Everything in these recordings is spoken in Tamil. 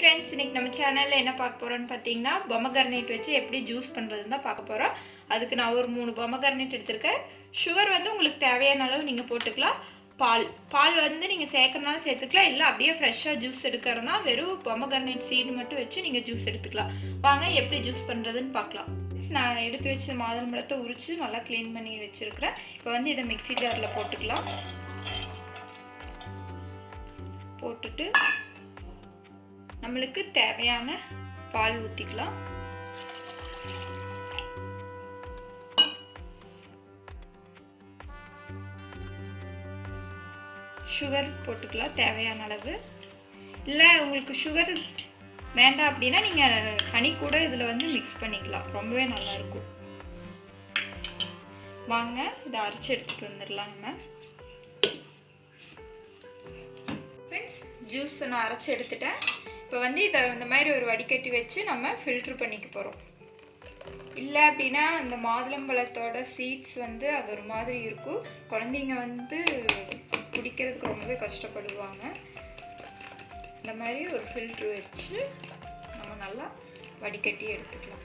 ஃப்ரெண்ட்ஸ் இன்னைக்கு நம்ம சேனலில் என்ன பார்க்க போகிறோம்னு பார்த்தீங்கன்னா பொமகர்னேட் வச்சு எப்படி ஜூஸ் பண்ணுறதுன்னு தான் பார்க்க போகிறோம் அதுக்கு நான் ஒரு மூணு பொமகர்னேட் எடுத்திருக்கேன் சுகர் வந்து உங்களுக்கு தேவையான அளவு நீங்கள் போட்டுக்கலாம் பால் பால் வந்து நீங்கள் சேர்க்கறனாலும் சேர்த்துக்கலாம் இல்லை அப்படியே ஃப்ரெஷ்ஷாக ஜூஸ் எடுக்கிறனா வெறும் பொமகர்னேட் சீடு மட்டும் வச்சு நீங்கள் ஜூஸ் எடுத்துக்கலாம் வாங்க எப்படி ஜூஸ் பண்ணுறதுன்னு பார்க்கலாம் நான் எடுத்து வச்ச மாதுளம்பழத்தை உரித்து நல்லா க்ளீன் பண்ணி வச்சுருக்கிறேன் இப்போ வந்து இதை மிக்ஸி ஜாரில் போட்டுக்கலாம் போட்டுட்டு நம்மளுக்கு தேவையான பால் ஊற்றிக்கலாம் சுகர் போட்டுக்கலாம் தேவையான அளவு இல்லை உங்களுக்கு சுகர் வேண்டாம் அப்படின்னா நீங்கள் ஹனி கூட இதில் வந்து மிக்ஸ் பண்ணிக்கலாம் ரொம்பவே நல்லாயிருக்கும் வாங்க இதை அரைச்சி எடுத்துகிட்டு வந்துடலாம் நம்ம ஃப்ரெண்ட்ஸ் ஜூஸ் நான் அரைச்சி எடுத்துட்டேன் இப்போ வந்து இதை இந்த மாதிரி ஒரு வடிகட்டி வச்சு நம்ம ஃபில்ட்ரு பண்ணிக்க போகிறோம் இல்லை அப்படின்னா அந்த மாதுளம்பழத்தோட சீட்ஸ் வந்து அது ஒரு மாதிரி இருக்கும் குழந்தைங்க வந்து குடிக்கிறதுக்கு ரொம்பவே கஷ்டப்படுவாங்க இந்த மாதிரி ஒரு ஃபில்ட்ரு வச்சு நம்ம நல்லா வடிகட்டி எடுத்துக்கலாம்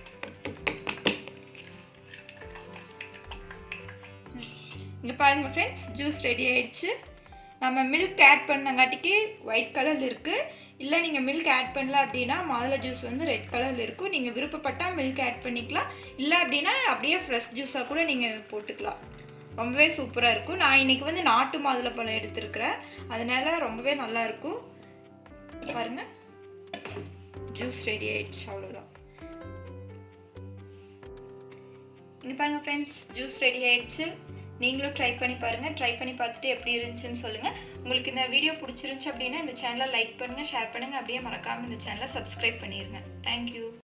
இங்கே பாருங்கள் ஃப்ரெண்ட்ஸ் ஜூஸ் ரெடி ஆயிடுச்சு நம்ம மில்க் ஆட் பண்ணங்காட்டிக்கு ஒயிட் கலரில் இருக்குது இல்லை நீங்கள் மில்க் ஆட் பண்ணல அப்படின்னா மாதுளை ஜூஸ் வந்து ரெட் கலரில் இருக்கும் நீங்கள் விருப்பப்பட்டால் மில்க் ஆட் பண்ணிக்கலாம் இல்லை அப்படின்னா அப்படியே ஃப்ரெஷ் ஜூஸாக கூட நீங்கள் போட்டுக்கலாம் ரொம்பவே சூப்பராக இருக்கும் நான் இன்றைக்கி வந்து நாட்டு மாதுளைப்பழம் எடுத்துருக்கிறேன் அதனால ரொம்பவே நல்லாயிருக்கும் பாருங்கள் ஜூஸ் ரெடி ஆயிடுச்சு அவ்வளோதான் இங்கே பாருங்கள் ஃப்ரெண்ட்ஸ் ஜூஸ் ரெடி ஆயிடுச்சு நீங்களும் ட்ரை பண்ணி பாருங்கள் ட்ரை பண்ணி பார்த்துட்டு எப்படி இருந்துச்சுன்னு சொல்லுங்கள் உங்களுக்கு இந்த வீடியோ பிடிச்சிருந்துச்சு அப்படின்னா இந்த சேனலை லைக் பண்ணுங்கள் ஷேர் பண்ணுங்கள் அப்படியே மறக்காமல் இந்த சேனலை சப்ஸ்கிரைப் பண்ணிடுங்க தேங்க்யூ